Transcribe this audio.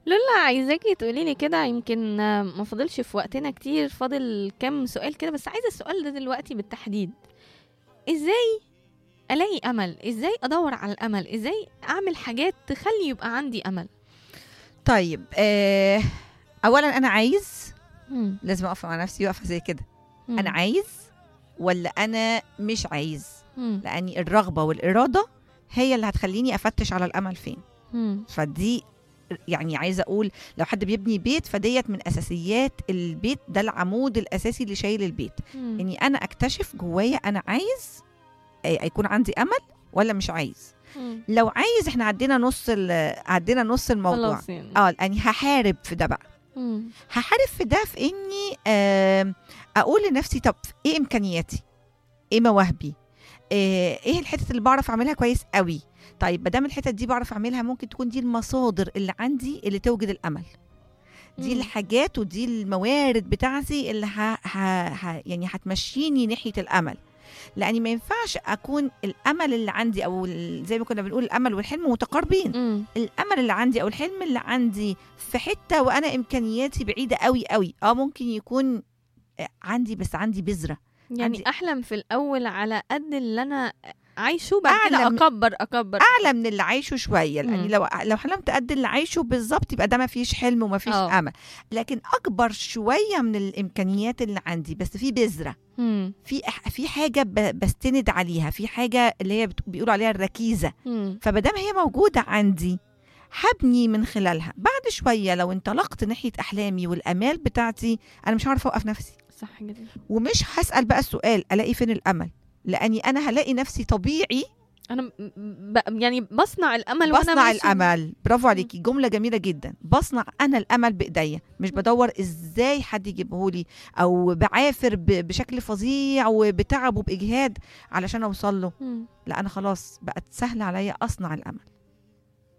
لولا عايزاكي تقولي لي كده يمكن آه، ما فاضلش في وقتنا كتير فاضل كام سؤال كده بس عايزه السؤال ده دلوقتي بالتحديد ازاي الاقي امل ازاي ادور على الامل ازاي اعمل حاجات تخلي يبقى عندي امل طيب آه اولا انا عايز مم. لازم اقف مع نفسي واقفه زي كده مم. انا عايز ولا انا مش عايز مم. لاني الرغبه والاراده هي اللي هتخليني افتش على الامل فين مم. فدي يعني عايزه اقول لو حد بيبني بيت فديت من اساسيات البيت ده العمود الاساسي اللي شايل البيت مم. اني انا اكتشف جوايا انا عايز آه، يكون عندي امل ولا مش عايز مم. لو عايز احنا عدينا نص ال- عدينا نص الموضوع خلاص يعني اه يعني هحارب في ده بقى مم. هحارب في ده في اني آم، اقول لنفسي طب ايه امكانياتي ايه مواهبي آه، ايه الحتت اللي بعرف اعملها كويس قوي طيب ما دام الحتت دي بعرف اعملها ممكن تكون دي المصادر اللي عندي اللي توجد الامل دي مم. الحاجات ودي الموارد بتاعتي اللي ه... ه... ه... يعني هتمشيني ناحيه الامل لاني ما ينفعش اكون الامل اللي عندي او ال- زي ما كنا بنقول الامل والحلم متقاربين مم. الامل اللي عندي او الحلم اللي عندي في حته وانا امكانياتي بعيده قوي قوي اه ممكن يكون آه، عندي بس عندي بذره يعني عندي- احلم في الاول على قد اللي انا عايشه بعد كده أعلى من- اكبر اكبر اعلى من اللي عايشه شويه لان مم. لو لو حلمت قد اللي عايشه بالظبط يبقى ده ما فيش حلم وما فيش آه. امل لكن اكبر شويه من الامكانيات اللي عندي بس في بذره مم. في أح- في حاجه ب- بستند عليها في حاجه اللي هي بت- بيقولوا عليها الركيزه مم. فمادام هي موجوده عندي هبني من خلالها بعد شويه لو انطلقت ناحيه احلامي والامال بتاعتي انا مش هعرف اوقف نفسي صح جدا ومش هسال بقى السؤال الاقي فين الامل لاني انا هلاقي نفسي طبيعي انا م- ب... يعني بصنع الامل وانا بصنع ماشي. الامل برافو عليكي جمله جميله جدا بصنع انا الامل بايديا مش بدور ازاي حد يجيبه لي او بعافر ب- بشكل فظيع وبتعب وباجهاد علشان اوصل له مم. لا انا خلاص بقت سهله عليا اصنع الامل